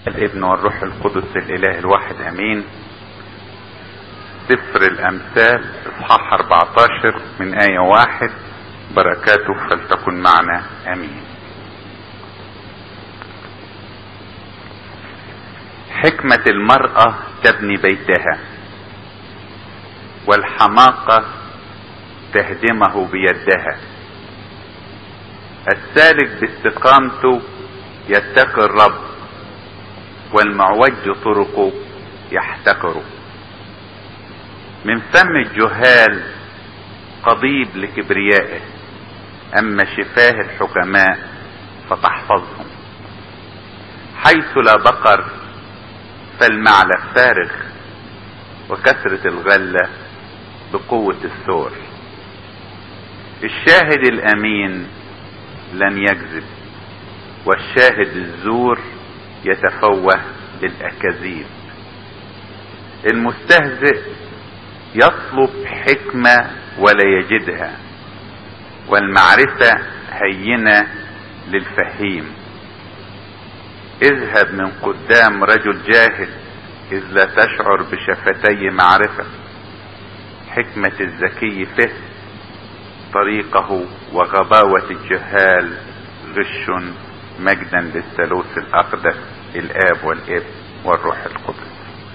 الابن والروح القدس الاله الواحد امين سفر الامثال اصحاح 14 من ايه واحد بركاته فلتكن معنا امين حكمة المرأة تبني بيتها والحماقة تهدمه بيدها السالك باستقامته يتقي الرب والمعوج طرقه يحتقره من فم الجهال قضيب لكبريائه اما شفاه الحكماء فتحفظهم حيث لا بقر فالمعلى فارغ وكثرة الغلة بقوة الثور الشاهد الامين لن يكذب والشاهد الزور يتفوه بالاكاذيب المستهزئ يطلب حكمة ولا يجدها والمعرفة هينة للفهيم اذهب من قدام رجل جاهل اذ لا تشعر بشفتي معرفة حكمة الذكي فهم طريقه وغباوة الجهال غش مجدا للثالوث الاقدس الاب والابن والروح القدس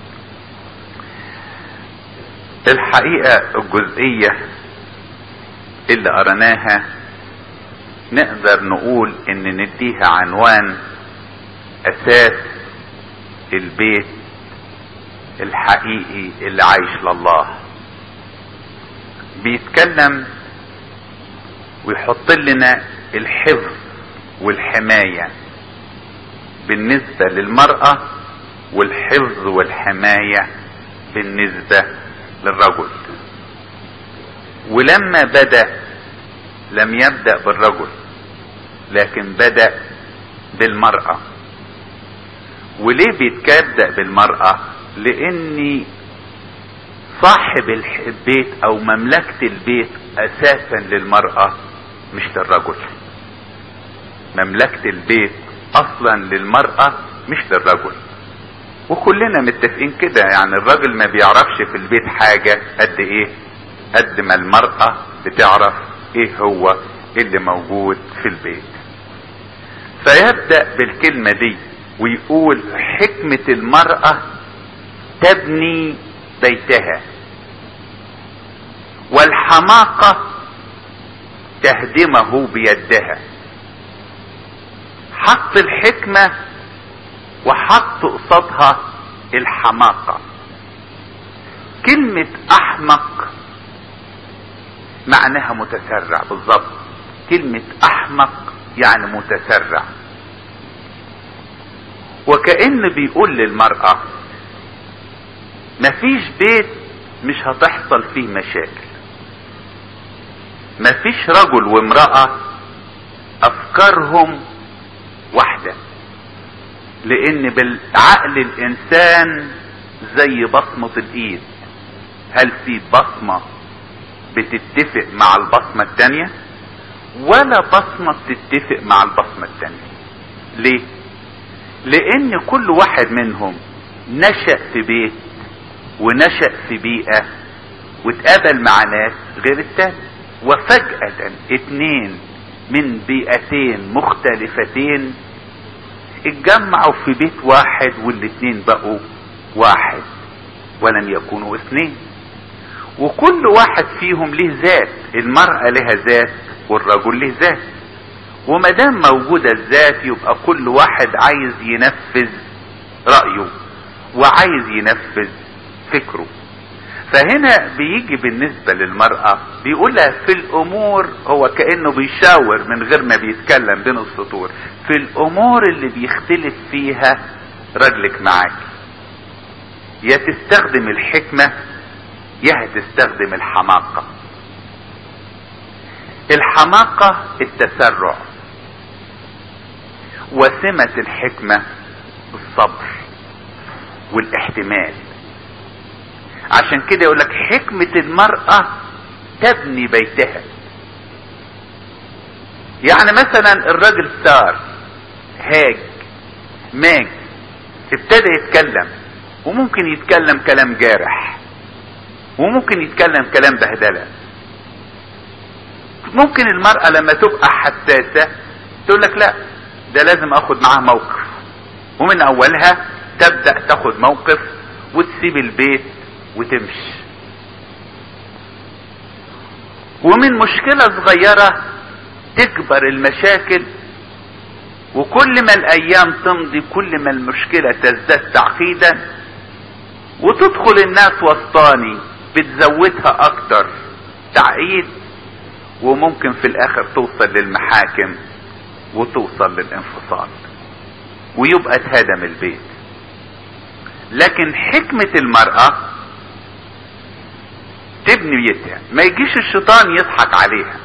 الحقيقة الجزئية اللي قرناها نقدر نقول ان نديها عنوان اساس البيت الحقيقي اللي عايش لله بيتكلم ويحط لنا الحفظ والحماية بالنسبة للمرأة والحفظ والحماية بالنسبة للرجل ولما بدأ لم يبدأ بالرجل لكن بدأ بالمرأة وليه بيتبدأ بالمرأة لاني صاحب البيت او مملكة البيت اساسا للمرأة مش للرجل مملكة البيت اصلا للمرأة مش للرجل وكلنا متفقين كده يعني الراجل ما بيعرفش في البيت حاجة قد ايه قد ما المرأة بتعرف ايه هو اللي موجود في البيت فيبدأ بالكلمة دي ويقول حكمة المرأة تبني بيتها والحماقة تهدمه بيدها حط الحكمة وحط قصادها الحماقة كلمة احمق معناها متسرع بالظبط كلمة احمق يعني متسرع وكأن بيقول للمرأة مفيش بيت مش هتحصل فيه مشاكل مفيش رجل وامرأة افكارهم واحدة لان بالعقل الانسان زي بصمة الايد هل في بصمة بتتفق مع البصمة التانية ولا بصمة بتتفق مع البصمة التانية ليه لان كل واحد منهم نشأ في بيت ونشأ في بيئة واتقابل مع ناس غير التاني وفجأة اتنين من بيئتين مختلفتين اتجمعوا في بيت واحد والاتنين بقوا واحد ولم يكونوا اثنين وكل واحد فيهم له ذات المرأة لها ذات والرجل له ذات وما دام موجودة الذات يبقى كل واحد عايز ينفذ رأيه وعايز ينفذ فكره فهنا بيجي بالنسبة للمرأة بيقولها في الامور هو كأنه بيشاور من غير ما بيتكلم بين السطور في الامور اللي بيختلف فيها رجلك معاك يا تستخدم الحكمة يا هتستخدم الحماقة الحماقة التسرع وسمة الحكمة الصبر والاحتمال عشان كده يقول لك حكمة المرأة تبني بيتها يعني مثلا الراجل سار هاج ماج ابتدى يتكلم وممكن يتكلم كلام جارح وممكن يتكلم كلام بهدله ممكن المرأة لما تبقى حساسة تقول لك لا ده لازم اخد معاه موقف ومن اولها تبدأ تاخد موقف وتسيب البيت وتمشي ومن مشكلة صغيرة تكبر المشاكل وكل ما الايام تمضي كل ما المشكلة تزداد تعقيدا وتدخل الناس وسطاني بتزودها اكتر تعقيد وممكن في الاخر توصل للمحاكم وتوصل للانفصال ويبقى اتهدم البيت لكن حكمة المرأة تبني بيتها ما يجيش الشيطان يضحك عليها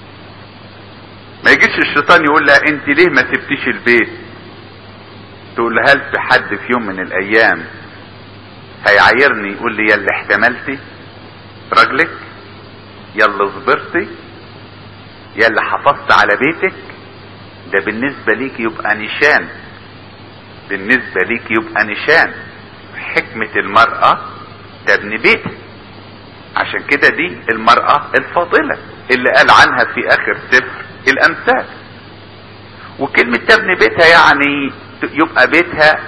ما يجيش الشيطان يقول لها انت ليه ما سبتيش البيت تقول له هل في حد في يوم من الايام هيعايرني يقول لي يلا احتملتي راجلك يلا صبرتي يلا حافظت على بيتك ده بالنسبة ليك يبقى نشان بالنسبة ليك يبقى نشان حكمة المرأة تبني بيتها عشان كده دي المرأة الفاضلة اللي قال عنها في اخر سفر الامثال وكلمة تبني بيتها يعني يبقى بيتها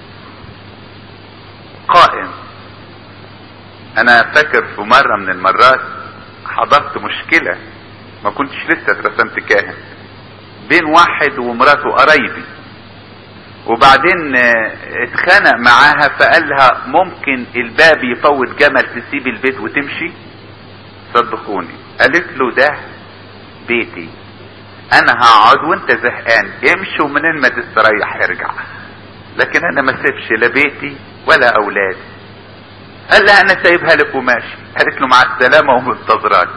قائم انا فاكر في مرة من المرات حضرت مشكلة ما كنتش لسه اترسمت كاهن بين واحد ومراته قرايبي وبعدين اتخانق معاها فقال لها ممكن الباب يفوت جمل تسيب البيت وتمشي صدقوني قالت له ده بيتي انا هقعد وانت زهقان امشي ومنين ما تستريح ارجع لكن انا ما سيبش لا بيتي ولا اولادي قال لها انا سايبها لك وماشي قالت له مع السلامه ومنتظراك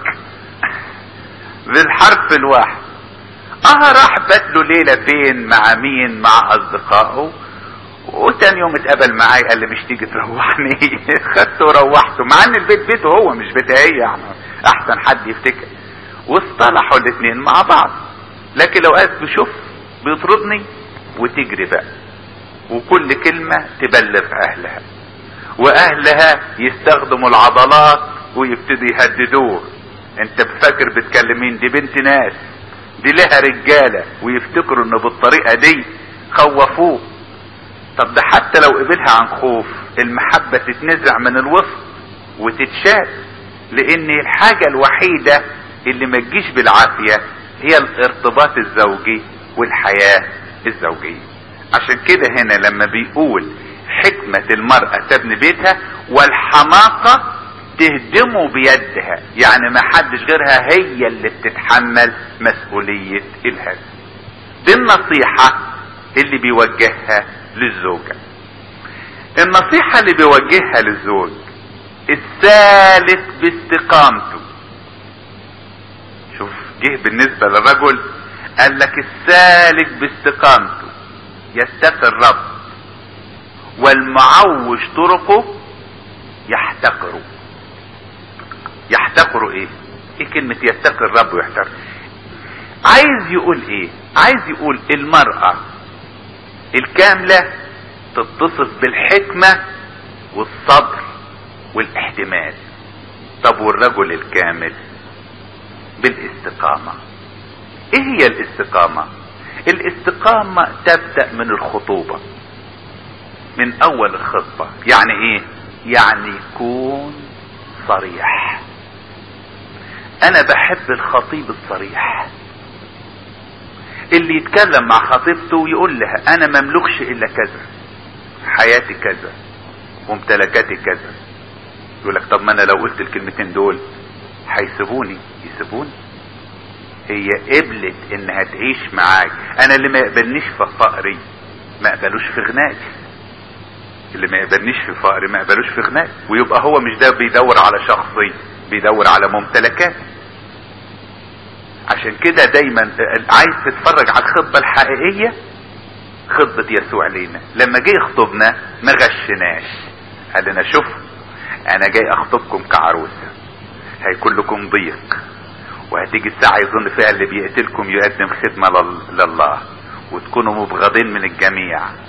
بالحرف الواحد اه راح بات له ليله فين مع مين مع اصدقائه وتاني يوم اتقابل معايا قال لي مش تيجي تروحني خدته وروحته مع ان البيت بيته هو مش بيتها هي يعني احسن حد يفتكر واصطلحوا الاثنين مع بعض لكن لو قالت بشوف بيطردني وتجري بقى وكل كلمة تبلغ اهلها واهلها يستخدموا العضلات ويبتدوا يهددوه انت بفكر بتكلم مين دي بنت ناس دي لها رجالة ويفتكروا انه بالطريقة دي خوفوه طب ده حتى لو قبلها عن خوف المحبة تتنزع من الوسط وتتشال لان الحاجة الوحيدة اللي ما تجيش بالعافية هي الارتباط الزوجي والحياة الزوجية عشان كده هنا لما بيقول حكمة المرأة تبني بيتها والحماقة تهدمه بيدها يعني ما حدش غيرها هي اللي بتتحمل مسؤولية الهدم دي النصيحة اللي بيوجهها للزوجة النصيحة اللي بيوجهها للزوج الثالث باستقامته شوف جه بالنسبة للرجل قال لك السالك باستقامته يتقي الرب والمعوج طرقه يحتقره يحتقر ايه ايه كلمة يتقي الرب ويحتقر عايز يقول ايه عايز يقول المرأة الكاملة تتصف بالحكمة والصبر والاحتمال طب والرجل الكامل بالاستقامة ايه هي الاستقامة الاستقامة تبدأ من الخطوبة من اول الخطبة يعني ايه يعني يكون صريح انا بحب الخطيب الصريح اللي يتكلم مع خطيبته ويقول لها انا مملكش الا كذا حياتي كذا وامتلكاتي كذا يقول لك طب ما انا لو قلت الكلمتين دول هيسيبوني يسيبوني هي قبلت انها تعيش معاك انا اللي ما يقبلنيش في فقري ما يقبلوش في غنائي اللي ما يقبلنيش في فقري ما يقبلوش في غنائي ويبقى هو مش ده بيدور على شخصي بيدور على ممتلكات عشان كده دايما عايز تتفرج على الخطبة الحقيقية خطبة يسوع لينا لما جه يخطبنا ما غشناش قال لنا شوف انا جاي اخطبكم كعروسة هيكون لكم ضيق وهتيجي الساعة يظن فيها اللي بيقتلكم يقدم خدمة لله وتكونوا مبغضين من الجميع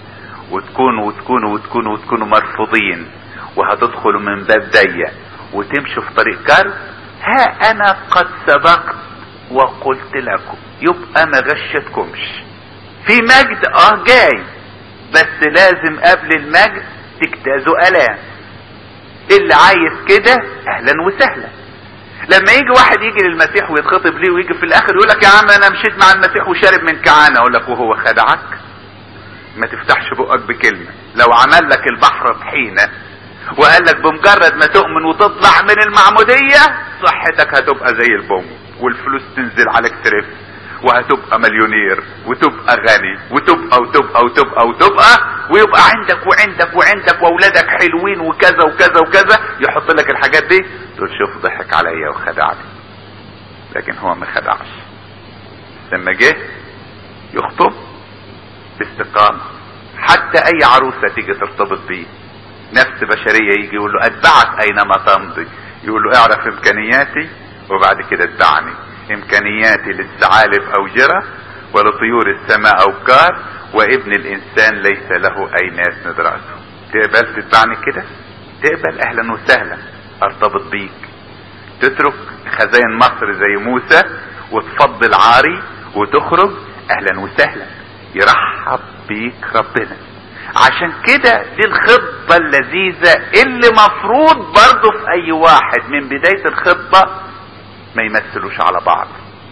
وتكونوا وتكونوا وتكونوا وتكونوا مرفوضين وهتدخلوا من باب ضيق وتمشوا في طريق كرب ها انا قد سبقت وقلت لكم يبقى ما غشتكمش في مجد اه جاي بس لازم قبل المجد تجتازوا الام اللي عايز كده اهلا وسهلا لما يجي واحد يجي للمسيح ويتخطب ليه ويجي في الاخر يقول لك يا عم انا مشيت مع المسيح وشارب من كعانه اقول لك وهو خدعك ما تفتحش بقك بكلمه لو عمل لك البحر طحينه وقال لك بمجرد ما تؤمن وتطلع من المعموديه صحتك هتبقى زي البوم والفلوس تنزل عليك ترف وهتبقى مليونير وتبقى غني وتبقى وتبقى وتبقى وتبقى ويبقى عندك وعندك وعندك واولادك حلوين وكذا وكذا وكذا يحط لك الحاجات دي تقول شوف ضحك عليا وخدعني لكن هو ما خدعش لما جه يخطب باستقامة حتى اي عروسة تيجي ترتبط بيه نفس بشرية يجي يقول له اتبعك اينما تمضي يقول له اعرف امكانياتي وبعد كده اتبعني امكانياتي للثعالب اوجرة ولطيور السماء اوكار وابن الانسان ليس له اين يسند رأسه تقبل تتبعني كده تقبل اهلا وسهلا ارتبط بيك تترك خزائن مصر زي موسى وتفضل عاري وتخرج اهلا وسهلا يرحب بيك ربنا عشان كده دي الخطة اللذيذة اللي مفروض برضه في اي واحد من بداية الخطة ما يمثلوش على بعض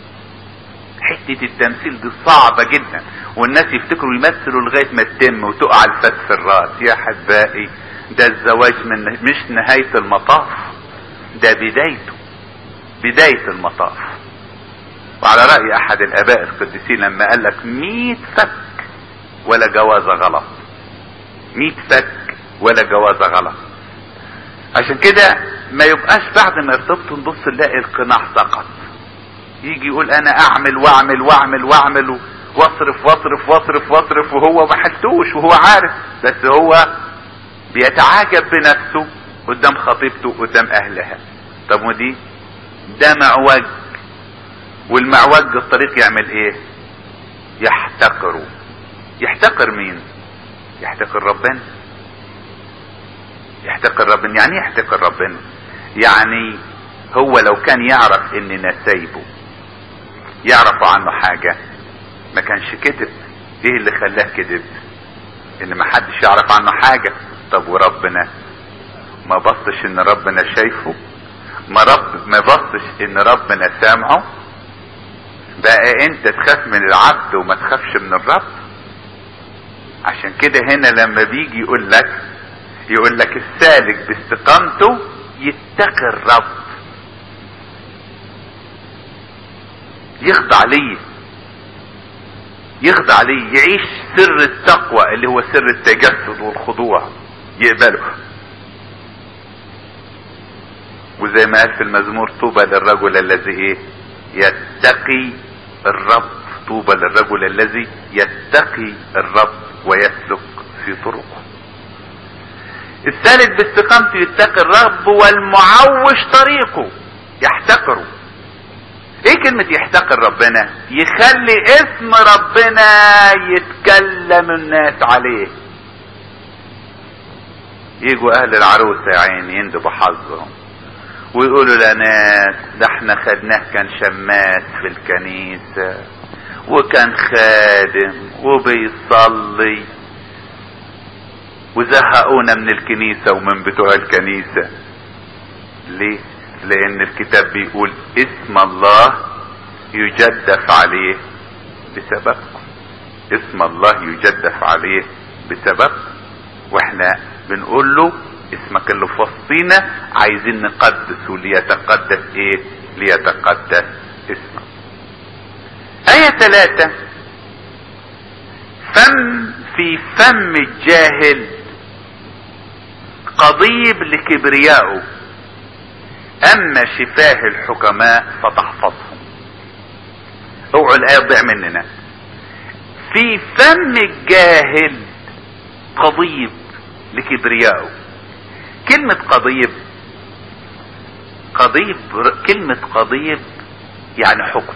حتة التمثيل دي صعبة جدا والناس يفتكروا يمثلوا لغاية ما تتم وتقع الفت في الراس يا حبائي ده الزواج من مش نهاية المطاف ده بدايته بداية المطاف وعلى رأي احد الاباء القديسين لما قال لك ميت فك ولا جوازة غلط ميت فك ولا جوازة غلط عشان كده ما يبقاش بعد ما يرتبطوا نبص نلاقي القناع سقط يجي يقول انا اعمل واعمل واعمل واعمل واصرف واصرف واصرف واصرف وهو ما حسوش وهو عارف بس هو بيتعاجب بنفسه قدام خطيبته قدام اهلها طب ودي ده معوج والمعوج الطريق يعمل ايه يحتقره يحتقر مين يحتقر ربنا يحتقر ربنا يعني ايه يحتقر ربنا يعني هو لو كان يعرف اننا سايبه يعرف عنه حاجة ما كانش كذب ايه اللي خلاه كذب ان ما حدش يعرف عنه حاجة طب وربنا ما بصش ان ربنا شايفه ما رب ما بصش ان ربنا سامعه بقى انت تخاف من العبد وما تخافش من الرب عشان كده هنا لما بيجي يقول لك يقول لك السالك باستقامته يتقي الرب يخضع ليه يخضع ليه يعيش سر التقوى اللي هو سر التجسد والخضوع يقبله وزي ما قال في المزمور طوبى للرجل الذي ايه يتقي الرب طوبى للرجل الذي يتقي الرب ويسلك في طرقه الثالث باستقامته يتقي الرب والمعوش طريقه يحتقره ايه كلمة يحتقر ربنا يخلي اسم ربنا يتكلم الناس عليه يجوا اهل العروسة يا عيني يندبوا حظهم ويقولوا لناس ده احنا خدناه كان شماس في الكنيسة وكان خادم وبيصلي وزهقونا من الكنيسة ومن بتوع الكنيسة ليه لان الكتاب بيقول اسم الله يجدف عليه بسببكم اسم الله يجدف عليه بسبب واحنا بنقول له اسمك اللي في وسطينا عايزين نقدس وليتقدس ايه ليتقدس اسمك آية ثلاثة فم في فم الجاهل قضيب لكبريائه اما شفاه الحكماء فتحفظهم اوعوا الايه تضيع مننا في فم الجاهل قضيب لكبريائه كلمة قضيب قضيب كلمة قضيب يعني حكم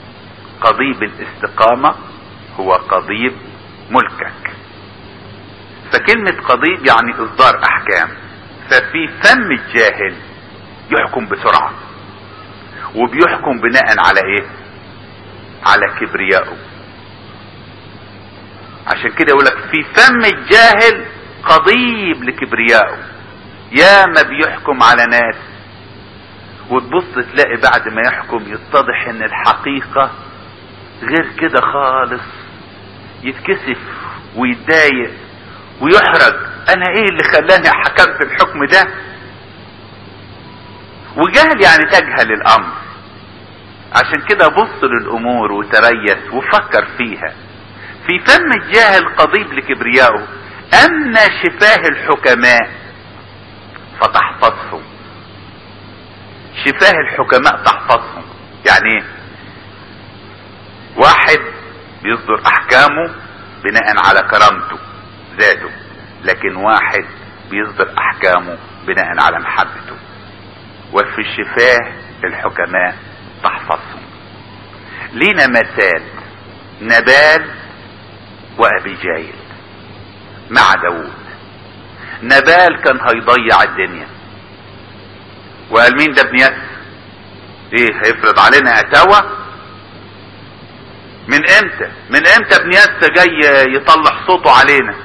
قضيب الاستقامة هو قضيب ملكك فكلمة قضيب يعني اصدار احكام ففي فم الجاهل يحكم بسرعة وبيحكم بناء على ايه على كبريائه عشان كده يقولك في فم الجاهل قضيب لكبريائه يا ما بيحكم على ناس وتبص تلاقي بعد ما يحكم يتضح ان الحقيقة غير كده خالص يتكسف ويتضايق ويحرج انا ايه اللي خلاني حكمت الحكم ده وجهل يعني تجهل الامر عشان كده بص للامور وتريث وفكر فيها في فم الجاهل قضيب لكبريائه اما شفاه الحكماء فتحفظهم شفاه الحكماء تحفظهم يعني ايه واحد بيصدر احكامه بناء على كرامته ذاته لكن واحد بيصدر احكامه بناء على محبته وفي الشفاه الحكماء تحفظهم لينا مثال نبال وابي جايل مع داوود نبال كان هيضيع الدنيا وقال مين ده ابن ياس ايه هيفرض علينا اتاوى من امتى من امتى ابن ياس جاي يطلع صوته علينا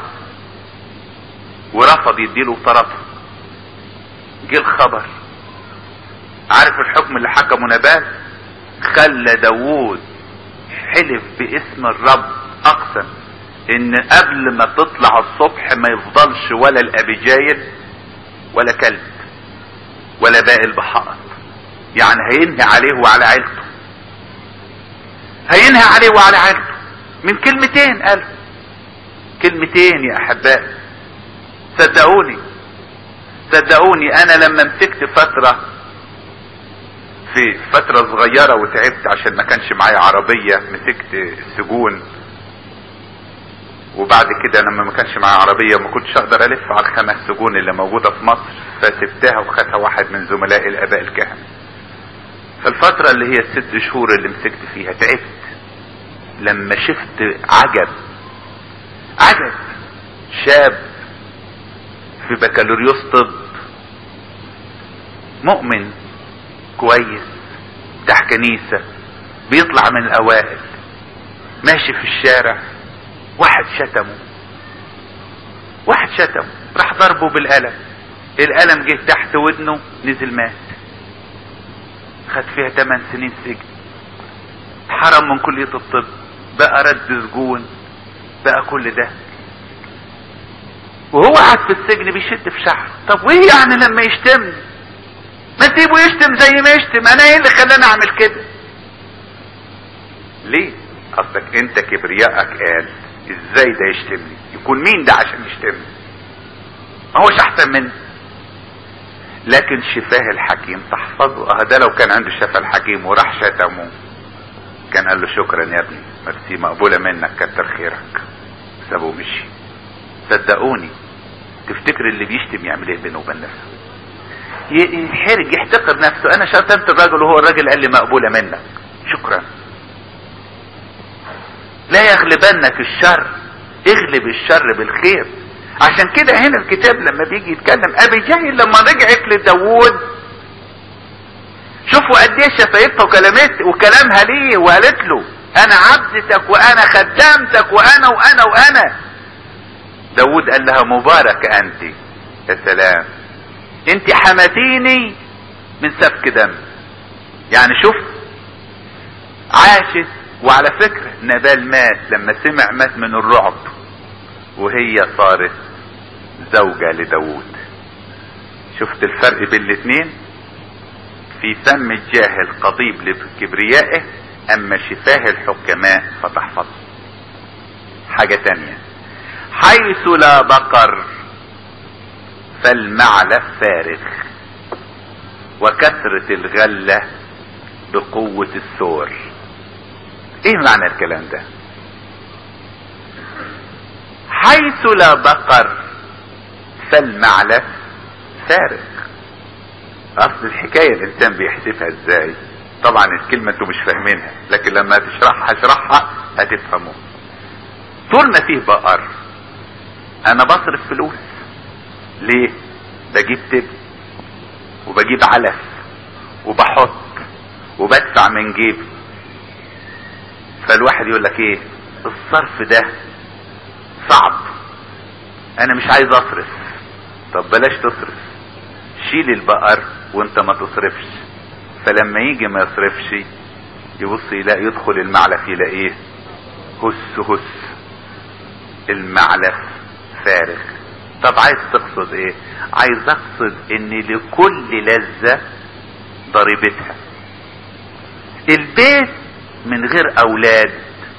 ورفض يديله طرفه جه الخبر عارف الحكم اللي حكمه نبال خلى داوود حلف باسم الرب اقسم ان قبل ما تطلع الصبح ما يفضلش ولا الابيجايل ولا كلب ولا بائل بحائط يعني هينهي عليه وعلى عيلته هينهي عليه وعلى عيلته من كلمتين قال كلمتين يا احبائي صدقوني صدقوني انا لما مسكت فترة في فترة صغيرة وتعبت عشان ما كانش معايا عربية مسكت السجون وبعد كده لما ما كانش معايا عربية ما كنتش اقدر الف على الخمس سجون اللي موجودة في مصر فسبتها وخدها واحد من زملائي الاباء الكهنة فالفترة اللي هي الست شهور اللي مسكت فيها تعبت لما شفت عجب عجب شاب في بكالوريوس طب مؤمن كويس بتاع كنيسة بيطلع من الاوائل ماشي في الشارع واحد شتمه واحد شتمه راح ضربه بالقلم القلم جه تحت ودنه نزل مات خد فيها 8 سنين سجن اتحرم من كلية الطب بقى رد سجون بقى كل ده وهو قاعد في السجن بيشد في شعره طب وايه يعني لما يشتمني ما تسيبه يشتم زي ما يشتم انا ايه اللي خلاني اعمل كده ليه اصلك انت كبريائك قال ازاي ده يشتمني يكون مين ده عشان يشتمني ما هوش احسن مني لكن شفاه الحكيم تحفظه اه ده لو كان عنده شفاه الحكيم وراح شتمه كان قال له شكرا يا ابني مرسي مقبولة منك كتر خيرك سابه ومشي صدقوني تفتكر اللي بيشتم يعمل ايه بينه وبين نفسه ينحرج يحتقر نفسه انا شتمت الراجل وهو الراجل قال لي مقبولة منك شكرا لا يغلبنك الشر اغلب الشر بالخير عشان كده هنا الكتاب لما بيجي يتكلم ابي جاهل لما رجعت لداوود شوفوا قد ايه شفايفها وكلمت وكلامها ليه وقالت له انا عبدتك وانا خدامتك وانا وانا وانا داود قال لها مبارك انت يا سلام انت حمتيني من سفك دم يعني شوف عاشت وعلى فكرة نبال مات لما سمع مات من الرعب وهي صارت زوجة لداود شفت الفرق بين الاتنين في فم الجاهل قضيب لكبريائه اما شفاه الحكماء فتحفظه حاجة تانية حيث لا بقر فالمعلف فارغ وكثرة الغلة بقوة الثور ايه معنى الكلام ده حيث لا بقر فالمعلف فارغ اصل الحكاية الانسان بيحسبها ازاي طبعا الكلمة انتوا مش فاهمينها لكن لما تشرحها اشرحها هتفهموا طول ما فيه بقر انا بصرف فلوس ليه بجيب تب وبجيب علف وبحط وبدفع من جيبي فالواحد يقول لك ايه الصرف ده صعب انا مش عايز اصرف طب بلاش تصرف شيل البقر وانت ما تصرفش فلما يجي ما يصرفش يبص يلاقي يدخل المعلف يلاقيه هس هس المعلف فارغ طب عايز تقصد ايه عايز اقصد ان لكل لذة ضريبتها البيت من غير اولاد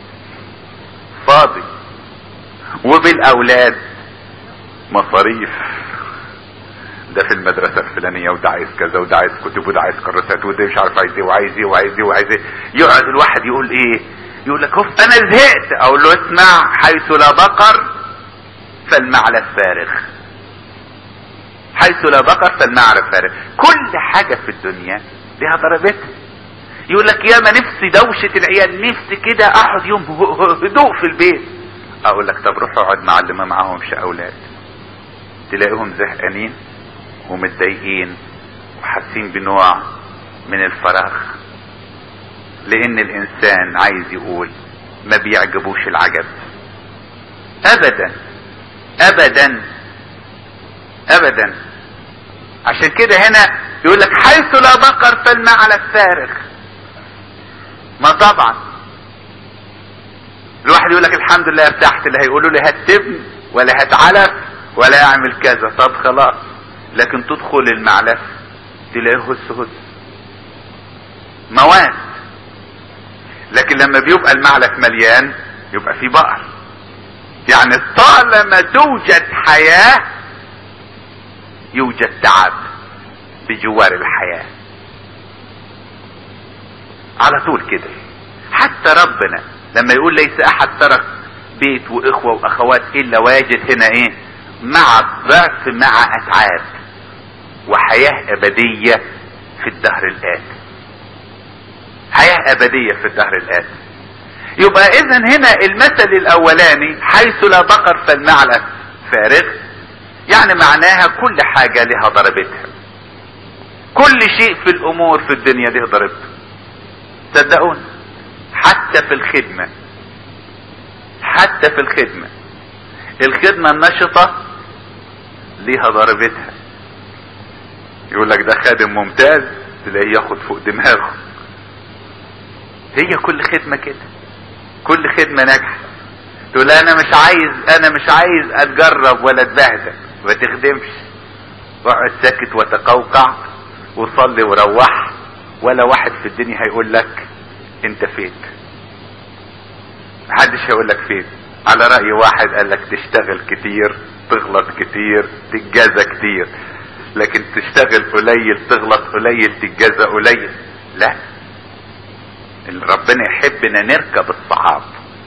فاضي وبالاولاد مصاريف ده في المدرسة الفلانية وده عايز كذا وده عايز كتب وده عايز كراسات وده مش عارف عايز ايه وعايز ايه وعايز ايه وعايز ايه يقعد الواحد يقول ايه يقول لك هف انا زهقت اقول له اسمع حيث لا بقر فالمعلف فارغ حيث لا بقر فالمعلف فارغ كل حاجة في الدنيا لها ضربتها يقول لك يا ما نفسي دوشة العيال نفسي كده اقعد يوم هدوء في البيت اقول لك طب روح اقعد مع اللي ما معاهمش اولاد تلاقيهم زهقانين ومتضايقين وحاسين بنوع من الفراغ لان الانسان عايز يقول ما بيعجبوش العجب ابدا ابدا ابدا عشان كده هنا يقول لك حيث لا بقر فالمعلى فارغ ما طبعا الواحد يقول لك الحمد لله ارتحت لا هيقولوا لي هات تبن ولا هات علف ولا اعمل كذا طب خلاص لكن تدخل المعلف تلاقيه هس هس مواد لكن لما بيبقى المعلف مليان يبقى فيه بقر يعني طالما توجد حياة يوجد تعب بجوار الحياة على طول كده حتى ربنا لما يقول ليس احد ترك بيت واخوة واخوات الا واجد هنا ايه مع الضعف مع اتعاب وحياة ابدية في الدهر الاتي حياة ابدية في الدهر الاتي يبقى اذا هنا المثل الاولاني حيث لا بقر فالمعلى فارغ يعني معناها كل حاجة لها ضربتها كل شيء في الامور في الدنيا له ضربته صدقوني حتى في الخدمة حتى في الخدمة الخدمة النشطة ليها ضربتها يقول لك ده خادم ممتاز تلاقيه ياخد فوق دماغه هي كل خدمة كده كل خدمة ناجحة تقول انا مش عايز انا مش عايز اتجرب ولا اتبهدل ما تخدمش اقعد ساكت وتقوقع وصلي وروح ولا واحد في الدنيا هيقول لك انت فين محدش هيقول لك فين على رأي واحد قال لك تشتغل كتير تغلط كتير تتجازى كتير لكن تشتغل قليل تغلط قليل تتجازى قليل لا ربنا يحبنا نركب الصعاب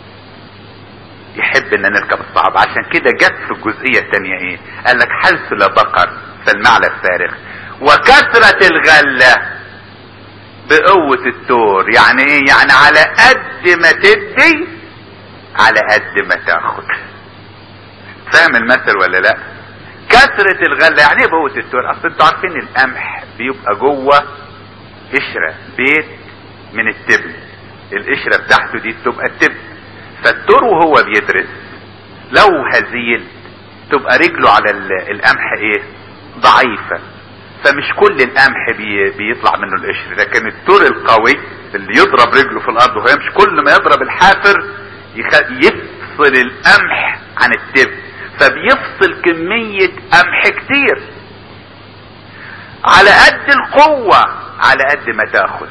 يحبنا نركب الصعاب عشان كده جت في الجزئية التانية ايه قال لك حيث لا بقر فالمعلى الفارغ وكثرة الغلة بقوة التور يعني ايه يعني على قد ما تدي على قد ما تاخد فاهم المثل ولا لا كثرة الغلة يعني ايه بقوة التور اصل انتوا عارفين القمح بيبقى جوه قشرة بيت من التبن القشرة بتاعته دي بتبقى التبن فالتور وهو بيدرس لو هزيل تبقى رجله على القمح ايه ضعيفة فمش كل القمح بي بيطلع منه القشر لكن التور القوي اللي يضرب رجله في الارض وهي مش كل ما يضرب الحافر يفصل القمح عن التبن فبيفصل كمية قمح كتير على قد القوة على قد ما تاخد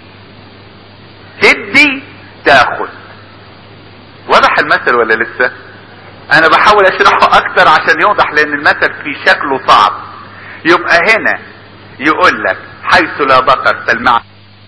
تدي تاخد وضح المثل ولا لسه انا بحاول اشرحه اكتر عشان يوضح لان المثل في شكله صعب يبقى هنا يقول لك حيث لا بقر فالمعنى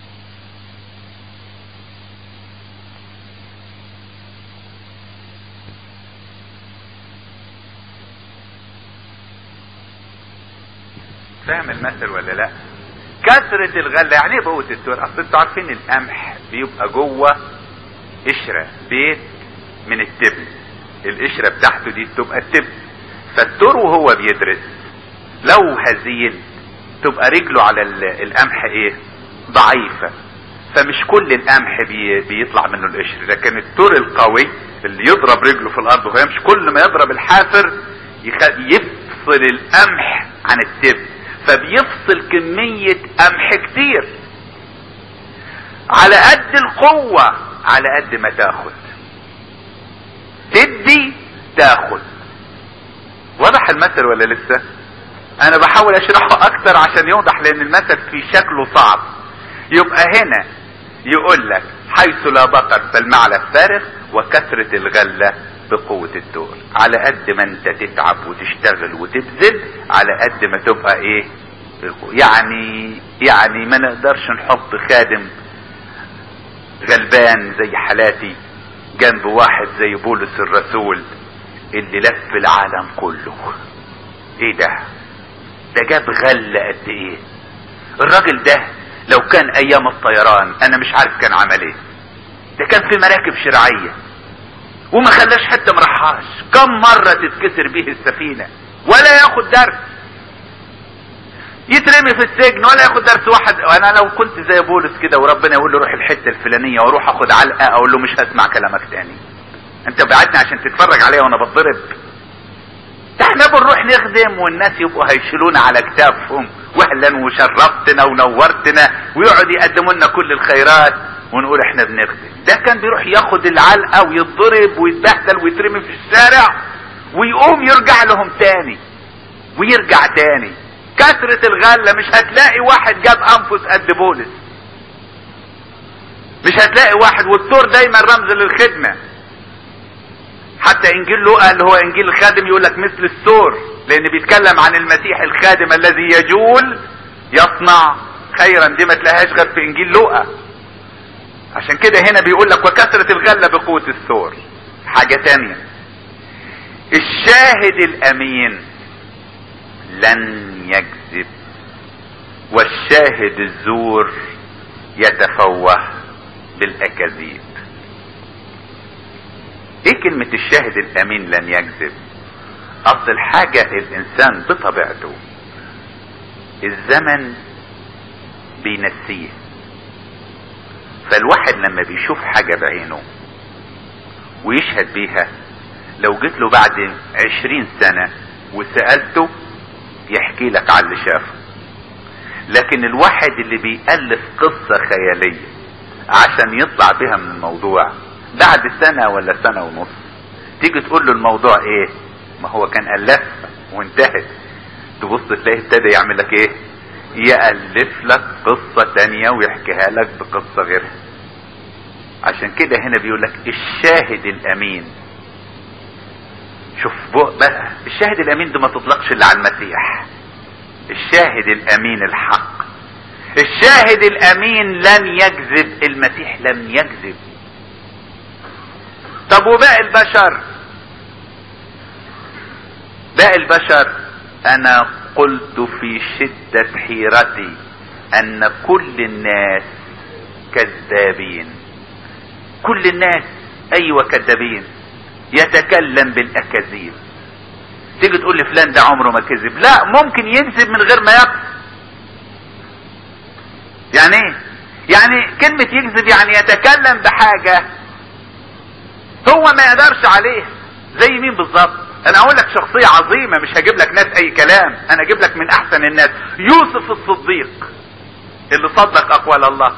فاهم المثل ولا لا كثرة الغلة يعني ايه بقوة التور اصل انتوا عارفين القمح بيبقى جوه قشرة بيت من التبن القشرة بتاعته دي بتبقى التبن فالدور وهو بيدرس لو هزيل تبقى رجله على القمح ايه ضعيفة فمش كل القمح بي بيطلع منه القشر لكن الدور القوي اللي يضرب رجله في الارض وهي مش كل ما يضرب الحافر يفصل القمح عن التب فبيفصل كمية قمح كتير على قد القوة على قد ما تاخد تدي تاخد وضح المثل ولا لسه انا بحاول اشرحه اكتر عشان يوضح لان المثل في شكله صعب يبقى هنا يقول لك حيث لا بقر فالمعلى فارغ وكثرة الغلة بقوة الدور على قد ما انت تتعب وتشتغل وتبذل على قد ما تبقى ايه يعني يعني ما نقدرش نحط خادم غلبان زي حالاتي جنب واحد زي بولس الرسول اللي لف العالم كله ايه ده ده جاب غلة قد ايه الراجل ده لو كان ايام الطيران انا مش عارف كان عمل ايه ده كان في مراكب شرعية وما خلاش حتى مرحاش كم مرة تتكسر به السفينة ولا ياخد درس يترمي في السجن ولا ياخد درس واحد وانا لو كنت زي بولس كده وربنا يقول له روح الحته الفلانيه واروح اخد علقه اقول له مش هسمع كلامك تاني انت بعتني عشان تتفرج عليا وانا بتضرب ده احنا بنروح نخدم والناس يبقوا هيشيلونا على كتافهم واهلا وشرفتنا ونورتنا ويقعد يقدموا لنا كل الخيرات ونقول احنا بنخدم ده كان بيروح ياخد العلقه ويتضرب ويتبهدل ويترمي في الشارع ويقوم يرجع لهم تاني ويرجع تاني كثرة الغلة مش هتلاقي واحد جاب انفس قد بولس مش هتلاقي واحد والثور دايما رمز للخدمة حتى انجيل لوقا اللي هو انجيل الخادم يقول لك مثل الثور لان بيتكلم عن المسيح الخادم الذي يجول يصنع خيرا دي ما تلاقيهاش غير في انجيل لوقا عشان كده هنا بيقول لك وكثرة الغلة بقوة الثور حاجة تانية الشاهد الامين لن يكذب والشاهد الزور يتفوه بالاكاذيب ايه كلمة الشاهد الامين لن يكذب اصل الحاجة الانسان بطبيعته الزمن بينسيه فالواحد لما بيشوف حاجة بعينه ويشهد بيها لو جيت له بعد عشرين سنة وسألته يحكي لك على اللي شافه لكن الواحد اللي بيألف قصة خيالية عشان يطلع بها من الموضوع بعد سنة ولا سنة ونص تيجي تقول له الموضوع ايه ما هو كان ألف وانتهت تبص تلاقيه ابتدى يعمل لك ايه يألف لك قصة تانية ويحكيها لك بقصة غيرها عشان كده هنا بيقول لك الشاهد الامين شوف بقى الشاهد الامين ده ما تطلقش الا على المسيح الشاهد الامين الحق الشاهد الامين لن يكذب المسيح لم يكذب طب وباقي البشر باقي البشر انا قلت في شدة حيرتي ان كل الناس كذابين كل الناس ايوه كذابين يتكلم بالاكاذيب تيجي تقول لي فلان ده عمره ما كذب لا ممكن يكذب من غير ما يقصد يعني ايه يعني كلمة يكذب يعني يتكلم بحاجة هو ما يقدرش عليه زي مين بالظبط انا اقول لك شخصية عظيمة مش هجيب لك ناس اي كلام انا اجيب لك من احسن الناس يوسف الصديق اللي صدق اقوال الله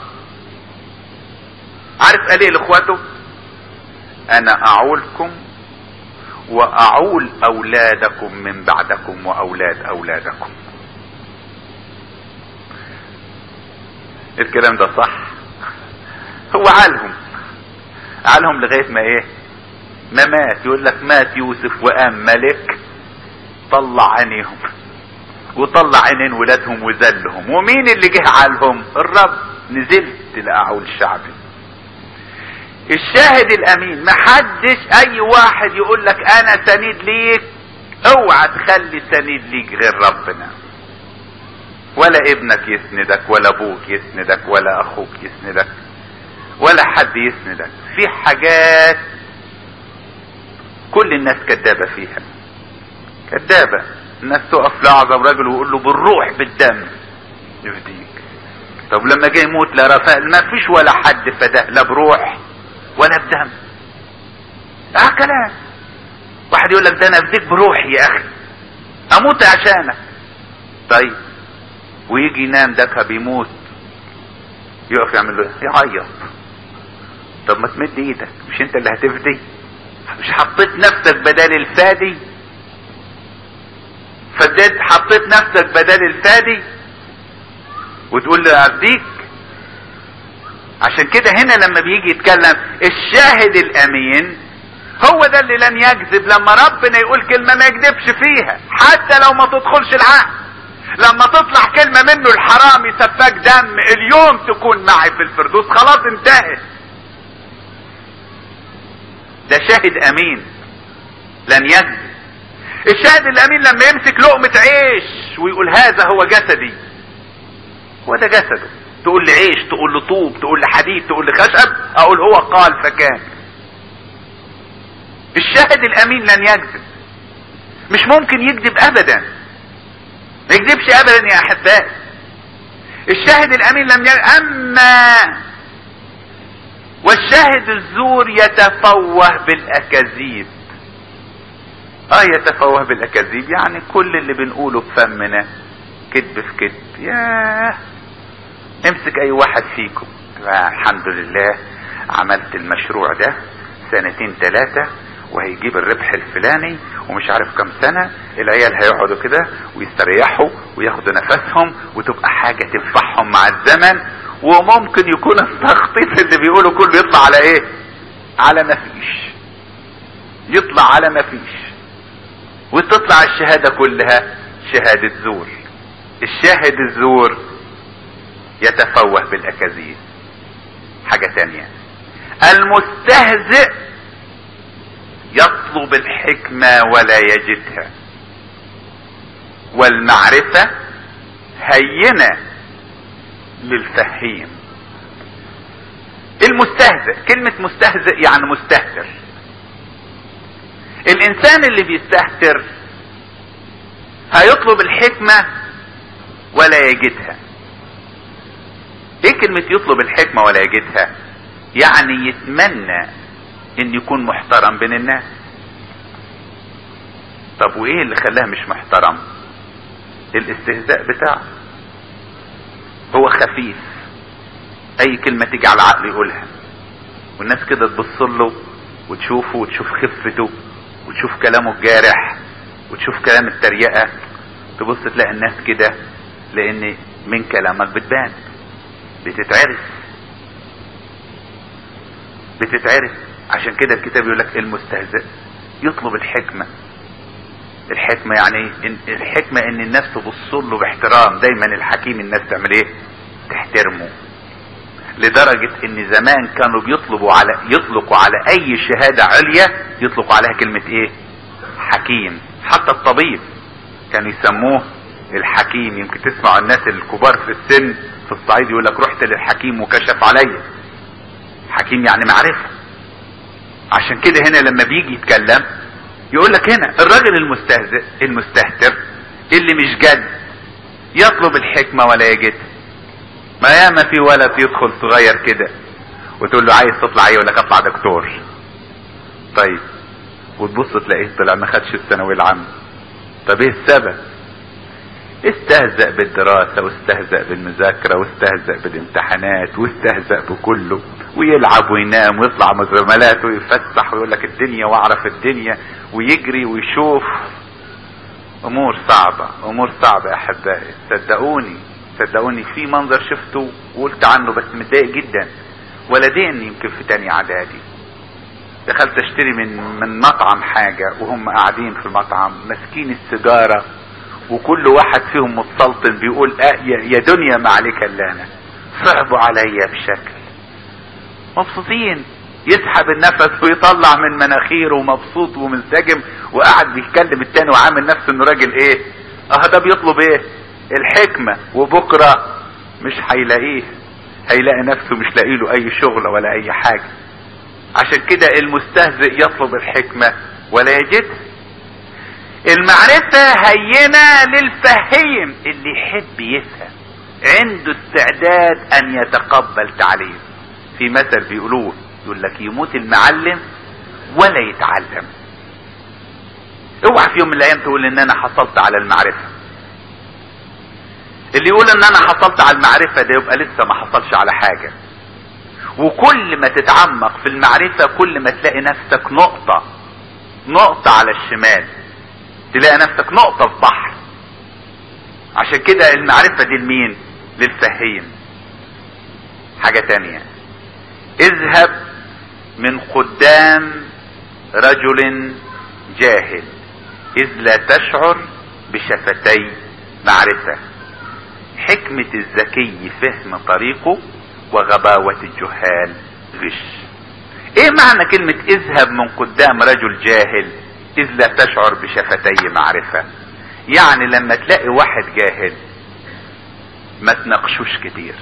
عارف قال ايه لاخواته انا اعولكم واعول اولادكم من بعدكم واولاد اولادكم الكلام ده صح هو عالهم عالهم لغاية ما ايه ما مات يقول لك مات يوسف وقام ملك طلع عينيهم وطلع عينين ولادهم وذلهم ومين اللي جه عالهم الرب نزلت لاعول شعبي الشاهد الامين محدش اي واحد يقول لك انا سند ليك اوعى تخلي سند ليك غير ربنا ولا ابنك يسندك ولا ابوك يسندك ولا اخوك يسندك ولا حد يسندك في حاجات كل الناس كدابة فيها كدابة الناس تقف لأعظم راجل ويقول له بالروح بالدم يفديك طب لما جه يموت لا رفاء ما فيش ولا حد فداه لا بروح ولا بدم اه كلام واحد يقول لك ده انا افديك بروحي يا اخي اموت عشانك طيب ويجي ينام ده بيموت يقف يعمل له يعيط طب ما تمد ايدك مش انت اللي هتفدي مش حطيت نفسك بدل الفادي فديت حطيت نفسك بدل الفادي وتقول له افديك عشان كده هنا لما بيجي يتكلم الشاهد الامين هو ده اللي لن يكذب لما ربنا يقول كلمة ما يكذبش فيها حتى لو ما تدخلش العقل لما تطلع كلمة منه الحرامي سفاك دم اليوم تكون معي في الفردوس خلاص انتهت ده شاهد امين لن يكذب الشاهد الامين لما يمسك لقمة عيش ويقول هذا هو جسدي هو ده جسده تقول لي عيش تقول لي طوب تقول لي حديد تقول لي خشب اقول هو قال فكان الشاهد الامين لن يكذب مش ممكن يكذب ابدا ما يكذبش ابدا يا احبائي الشاهد الامين لم يكذب اما والشاهد الزور يتفوه بالاكاذيب اه يتفوه بالاكاذيب يعني كل اللي بنقوله بفمنا كذب في كذب ياه امسك اي واحد فيكم الحمد لله عملت المشروع ده سنتين ثلاثة وهيجيب الربح الفلاني ومش عارف كم سنة العيال هيقعدوا كده ويستريحوا وياخدوا نفسهم وتبقى حاجة تنفعهم مع الزمن وممكن يكون التخطيط اللي بيقولوا كله يطلع على ايه على ما فيش يطلع على ما فيش وتطلع الشهادة كلها شهادة زور الشاهد الزور يتفوه بالاكاذيب حاجة تانية المستهزئ يطلب الحكمة ولا يجدها والمعرفة هينة للفهيم المستهزئ كلمة مستهزئ يعني مستهتر الانسان اللي بيستهتر هيطلب الحكمة ولا يجدها ايه كلمة يطلب الحكمة ولا يجدها يعني يتمنى ان يكون محترم بين الناس طب وايه اللي خلاه مش محترم الاستهزاء بتاعه هو خفيف اي كلمة تيجي على العقل يقولها والناس كده تبص له وتشوفه وتشوف خفته وتشوف كلامه الجارح وتشوف كلام التريقة تبص تلاقي الناس كده لان من كلامك بتبان بتتعرف بتتعرف عشان كده الكتاب يقول لك المستهزئ يطلب الحكمة الحكمة يعني إن الحكمة ان الناس تبص له باحترام دايما الحكيم الناس تعمل ايه تحترمه لدرجة ان زمان كانوا بيطلبوا على يطلقوا على اي شهادة عليا يطلقوا عليها كلمة ايه حكيم حتى الطبيب كانوا يسموه الحكيم يمكن تسمعوا الناس الكبار في السن في الصعيد يقول لك رحت للحكيم وكشف عليا حكيم يعني معرفة عشان كده هنا لما بيجي يتكلم يقول لك هنا الراجل المستهزئ المستهتر اللي مش جد يطلب الحكمة ولا يجدها ما ياما في ولد يدخل صغير كده وتقول له عايز تطلع ايه يقول لك اطلع دكتور طيب وتبص تلاقيه طلع ما خدش الثانويه العامه طب ايه السبب استهزأ بالدراسة واستهزأ بالمذاكرة واستهزأ بالامتحانات واستهزأ بكله ويلعب وينام ويطلع مع زملاته ويفتح ويقول لك الدنيا واعرف الدنيا ويجري ويشوف امور صعبة امور صعبة يا احبائي صدقوني صدقوني في منظر شفته وقلت عنه بس متضايق جدا ولدين يمكن في تاني اعدادي دخلت اشتري من من مطعم حاجة وهم قاعدين في المطعم ماسكين السيجارة وكل واحد فيهم متسلطن بيقول آه يا دنيا ما عليك الا انا صعبوا عليا بشكل مبسوطين يسحب النفس ويطلع من مناخيره ومبسوط ومنسجم وقاعد بيتكلم التاني وعامل نفسه انه راجل ايه اه ده بيطلب ايه الحكمة وبكرة مش هيلاقيه هيلاقي نفسه مش لاقي له اي شغل ولا اي حاجة عشان كده المستهزئ يطلب الحكمة ولا يجدها المعرفة هينة للفهيم اللي يحب يفهم عنده استعداد ان يتقبل تعليم في مثل بيقولوه يقول لك يموت المعلم ولا يتعلم اوعى في يوم من الايام تقول ان انا حصلت على المعرفة اللي يقول ان انا حصلت على المعرفة ده يبقى لسه ما حصلش على حاجة وكل ما تتعمق في المعرفة كل ما تلاقي نفسك نقطة نقطة على الشمال تلاقي نفسك نقطة في بحر عشان كده المعرفة دي لمين للفهيم حاجة تانية اذهب من قدام رجل جاهل اذ لا تشعر بشفتي معرفة حكمة الذكي فهم طريقه وغباوة الجهال غش ايه معنى كلمة اذهب من قدام رجل جاهل اذ لا تشعر بشفتي معرفة يعني لما تلاقي واحد جاهل ما تناقشوش كتير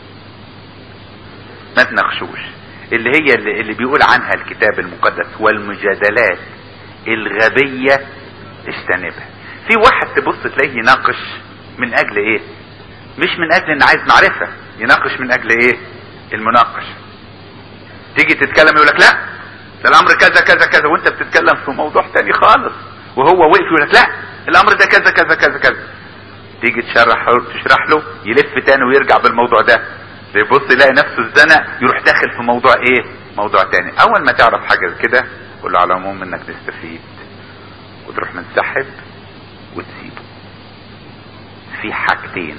ما تناقشوش اللي هي اللي, اللي بيقول عنها الكتاب المقدس والمجادلات الغبية اجتنبها في واحد تبص تلاقيه يناقش من اجل ايه مش من اجل ان عايز معرفة يناقش من اجل ايه المناقشة تيجي تتكلم يقول لك لا ده الامر كذا كذا كذا وانت بتتكلم في موضوع تاني خالص وهو وقف يقول لك لا الامر ده كذا كذا كذا كذا تيجي تشرح تشرح له يلف تاني ويرجع بالموضوع ده يبص يلاقي نفسه اتزنق يروح داخل في موضوع ايه موضوع تاني اول ما تعرف حاجه كده قول له على العموم انك تستفيد وتروح منسحب وتسيبه في حاجتين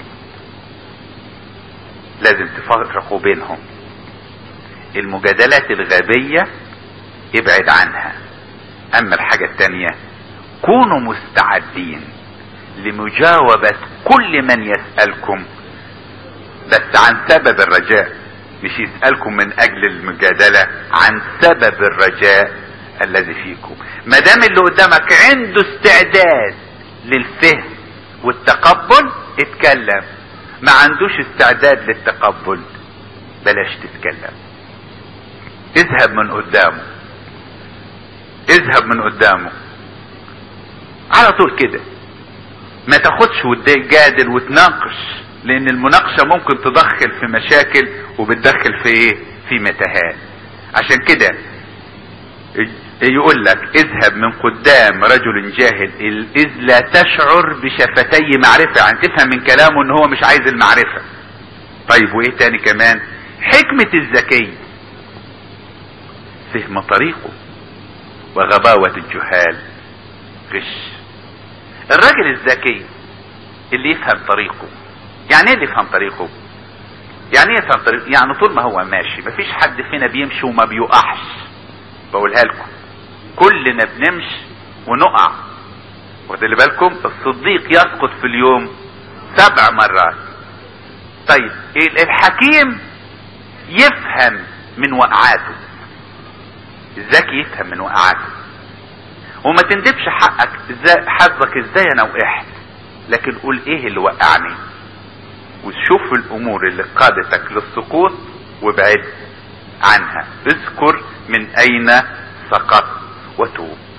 لازم تفرقوا بينهم المجادلات الغبية ابعد عنها اما الحاجة التانية كونوا مستعدين لمجاوبة كل من يسألكم بس عن سبب الرجاء مش يسألكم من اجل المجادلة عن سبب الرجاء الذي فيكم ما دام اللي قدامك عنده استعداد للفهم والتقبل اتكلم ما عندوش استعداد للتقبل بلاش تتكلم اذهب من قدامه اذهب من قدامه على طول كده ما تاخدش وتجادل وتناقش لان المناقشة ممكن تدخل في مشاكل وبتدخل في ايه في متاهات عشان كده يقول لك اذهب من قدام رجل جاهل اذ لا تشعر بشفتي معرفة يعني تفهم من كلامه ان هو مش عايز المعرفة طيب وايه تاني كمان حكمة الذكي فهم طريقه وغباوة الجهال غش الراجل الذكي اللي يفهم طريقه يعني ايه اللي يفهم طريقه يعني ايه يفهم طريقه يعني طول ما هو ماشي مفيش حد فينا بيمشي وما بيقعش بقولها لكم كلنا بنمشي ونقع واخدين بالكم الصديق يسقط في اليوم سبع مرات طيب الحكيم يفهم من وقعاته الذكي يفهم من وقعاته وما تندبش حقك ازاي حظك ازاي انا وقعت لكن قول ايه اللي وقعني وشوف الامور اللي قادتك للسقوط وابعد عنها اذكر من اين سقطت وتوب